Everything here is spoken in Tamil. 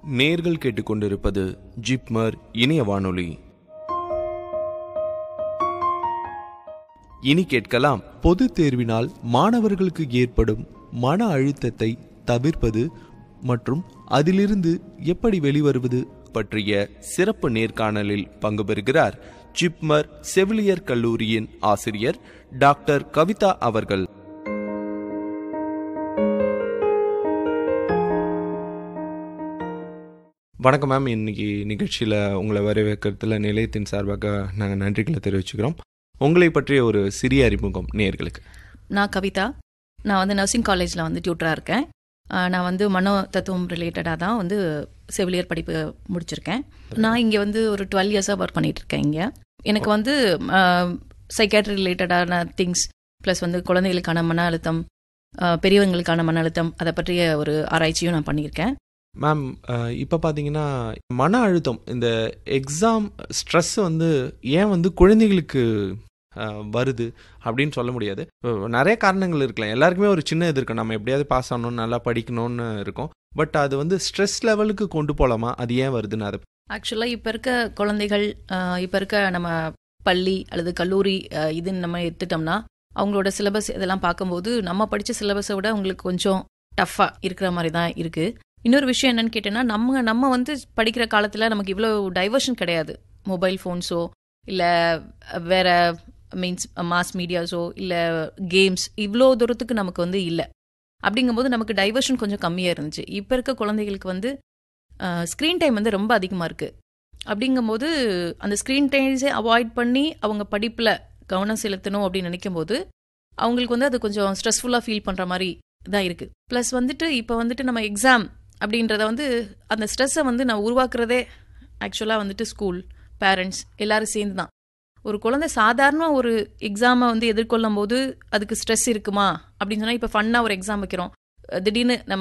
நேர்கள் கேட்டுக்கொண்டிருப்பது ஜிப்மர் இணைய வானொலி இனி கேட்கலாம் பொது தேர்வினால் மாணவர்களுக்கு ஏற்படும் மன அழுத்தத்தை தவிர்ப்பது மற்றும் அதிலிருந்து எப்படி வெளிவருவது பற்றிய சிறப்பு நேர்காணலில் பங்கு பெறுகிறார் ஜிப்மர் செவிலியர் கல்லூரியின் ஆசிரியர் டாக்டர் கவிதா அவர்கள் வணக்கம் மேம் இன்னைக்கு நிகழ்ச்சியில் உங்களை வரவேற்கிறதுல நிலையத்தின் சார்பாக நாங்கள் நன்றிகளை தெரிவிச்சுக்கிறோம் உங்களை பற்றிய ஒரு சிறிய அறிமுகம் நேர்களுக்கு நான் கவிதா நான் வந்து நர்சிங் காலேஜில் வந்து டியூட்டராக இருக்கேன் ஆஹ் நான் வந்து மனோ தத்துவம் ரிலேட்டடாக தான் வந்து செவிலியர் படிப்பு முடிச்சிருக்கேன் நான் இங்கே வந்து ஒரு டுவெல் இயர்ஸாக ஒர்க் பண்ணிட்டு இருக்கேன் இங்கே எனக்கு வந்து சைக்காட்ரி ரிலேட்டடான திங்ஸ் ப்ளஸ் வந்து குழந்தைகளுக்கான மன அழுத்தம் ஆஹ் பெரியவங்களுக்கான மன அழுத்தம் அதை பற்றிய ஒரு ஆராய்ச்சியும் நான் பண்ணியிருக்கேன் மேம் இப்போ பார்த்தீங்கன்னா மன அழுத்தம் இந்த எக்ஸாம் ஸ்ட்ரெஸ் வந்து ஏன் வந்து குழந்தைகளுக்கு அஹ், வருது அப்படின்னு சொல்ல முடியாது அஹ், நிறைய காரணங்கள் இருக்கலாம் எல்லாருக்குமே ஒரு சின்ன இது இருக்கும் நம்ம எப்படியாவது பாஸ் ஆகணும் நல்லா படிக்கணும்னு இருக்கும் பட் அது வந்து ஸ்ட்ரெஸ் லெவலுக்கு கொண்டு போகலாமா அது ஏன் வருதுன்னு அதை ஆக்சுவலாக இப்போ இருக்க குழந்தைகள் இப்போ இருக்க நம்ம பள்ளி அல்லது கல்லூரி ஆஹ் இதுன்னு நம்ம எடுத்துட்டோம்னா அவங்களோட சிலபஸ் இதெல்லாம் பார்க்கும்போது நம்ம படித்த சிலபஸை விட அவங்களுக்கு கொஞ்சம் டஃப்பாக இருக்கிற மாதிரி தான் இருக்குது இன்னொரு விஷயம் என்னன்னு கேட்டேன்னா நம்ம நம்ம வந்து படிக்கிற காலத்தில் நமக்கு இவ்வளோ டைவர்ஷன் கிடையாது மொபைல் ஃபோன்ஸோ இல்லை வேற மீன்ஸ் மாஸ் மீடியாஸோ இல்லை கேம்ஸ் இவ்வளோ தூரத்துக்கு நமக்கு வந்து இல்லை அப்படிங்கும்போது நமக்கு டைவர்ஷன் கொஞ்சம் கம்மியாக இருந்துச்சு இப்போ இருக்க குழந்தைகளுக்கு வந்து ஸ்க்ரீன் டைம் வந்து ரொம்ப அதிகமாக இருக்குது அப்படிங்கும்போது அந்த ஸ்க்ரீன் டைம்ஸே அவாய்ட் பண்ணி அவங்க படிப்பில் கவனம் செலுத்தணும் அப்படின்னு நினைக்கும் போது அவங்களுக்கு வந்து அது கொஞ்சம் ஸ்ட்ரெஸ்ஃபுல்லாக ஃபீல் பண்ணுற மாதிரி தான் இருக்குது ப்ளஸ் வந்துட்டு இப்போ வந்துட்டு நம்ம எக்ஸாம் அப்படின்றத வந்து அந்த ஸ்ட்ரெஸ்ஸை வந்து நான் உருவாக்குறதே ஆக்சுவலாக வந்துட்டு ஸ்கூல் பேரண்ட்ஸ் எல்லாரும் சேர்ந்து தான் ஒரு குழந்தை சாதாரண ஒரு எக்ஸாமை வந்து எதிர்கொள்ளும் போது அதுக்கு ஸ்ட்ரெஸ் இருக்குமா அப்படின்னு சொன்னால் இப்போ ஃபன்னாக ஒரு எக்ஸாம் வைக்கிறோம் திடீர்னு நம்ம